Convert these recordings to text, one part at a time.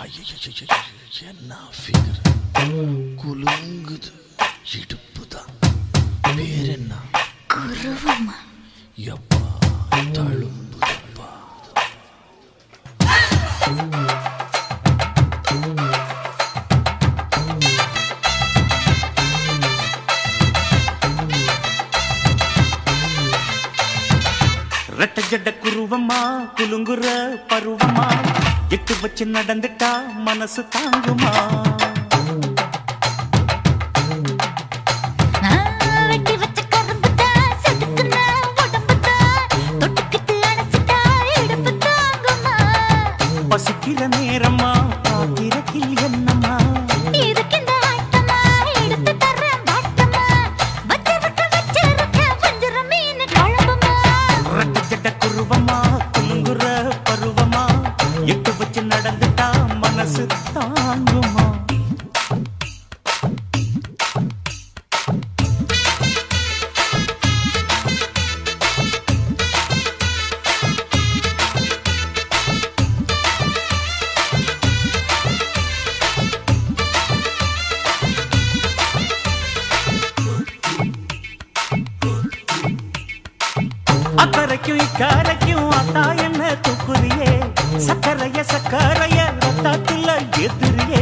ஐயையையையைய, என்ன ஃபிகர் குலுங்குது இடுப்பு தான் பேர் என்ன குருவமா எப்பா தழும்புதப்பா ரெட்ட ஜட குருவமா குலுங்குற பருவமா எட்டு வச்சு நடந்துட்டா மனசு தாங்குமா நான் வெட்டி வச்ச கரும்புதான் செதுக்குன உடம்புதான் தொட்டுக்கிட்டு அணைச்சிட்டா இடுப்பு தாங்குமா பசிக்கிற நேரமா பாத்திரத்தில் என்னம்மா இதுக்கிந்த ஆட்டமா எடுத்து தர்றேன் பாட்டமா வச்சிருக்க வச்சிருக்க வஞ்சிர மீன் குழம்புமா ரெட்ட ஜட குருவமா குலுங்குற பருவமா எட்டு வச்சு நடந்துட்டா மனசு தாங்குமா அக்கறைக்கும் இக்கரைக்கும் அத்தா என்ன தூக்குறியே சக்கரைய சக்கரைய ரத்தாத்துல எதிரியே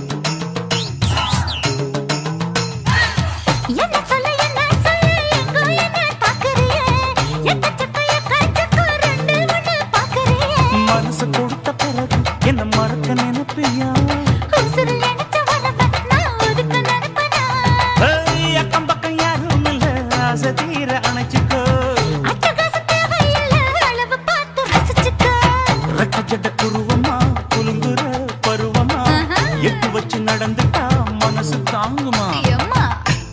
என்ன சொல்ல என்ன சொல்ல எங்கோ என்ன பாக்குறியே எக்கச்சக்க எக்கச்சக்க ரெண்டு ஒண்ணு பாக்குறியே மனசு கொடுத்த பிறகு என்ன மறக்க நினைப்பியா உசுரு நினைச்ச உடம்ப நான் ஒதுக்க நினைப்பனா ஏய், அக்கம் பக்கம் யாரும் இல்ல ஆசை தீர அணைச்சுக்கோ அட்டகாசம் தேவையில்ல அளவு பார்த்து ரசிச்சுக்க ரெட்ட ஜட குருவமா குலுங்குற பருவமா ஆஹா. எட்டு வச்சு நடந்துட்டா மனசு தாங்குமா எம்மா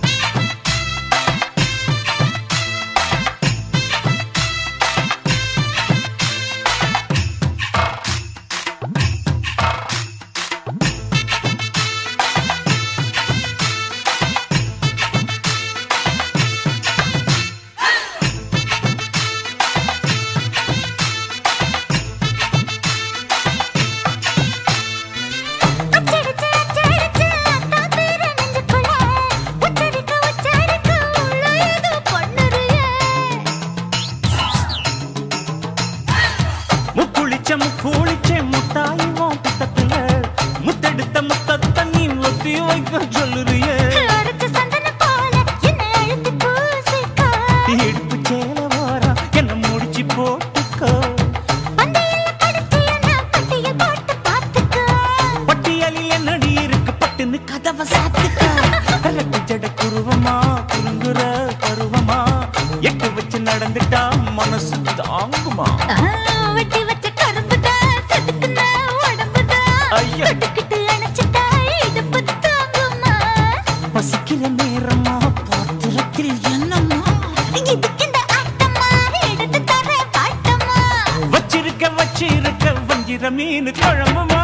அச்சடிச்சு அச்சடிச்சு அத்தா பேர நெஞ்சுக்குள்ள உச்சரிக்க உச்சரிக்க உள்ள ஏதோ பண்ணுறியே முக்குளிச்ச முக்குளிச்ச முத்தாய் உன் பித்தத்துல முத்தெடுத்த முத்தத்தை நீ ஒத்தி வைக்க சொல்லுறியே அரைச்ச சந்தன போல என்னை அழுத்தி பூசிக்கோ இடுப்பு சேல வாரா என்ன முடிச்சு போட்டுக்கோ பந்தையில படுத்து என்ன பட்டியல் போட்டு பார்த்துக்கோ பட்டியலில் என்னடி இருக்கு பட்டுன்னு கதவை சாத்துக்கோ ரெட்டு ஜட குருவமா குறுங்குற பருவமா எட்டு வச்சு நடந்துட்டா மனசு தாங்குமா ஆ, வெட்டி வச்ச கரும்புதான் செதுக்குன உடம்புதான் ஐயா. தொட்டுக்கிட்டு அணைச்சிட்டா இடுப்பு தாங்குமா பசிக்கிற நேரமா பாத்திரத்தில் என்னம்மா இதுக்கு இந்த ஆட்டமா எடுத்து தர பாட்டமா வச்சிருக்க வச்சிருக்க வஞ்சிர மீன் குழம்புமா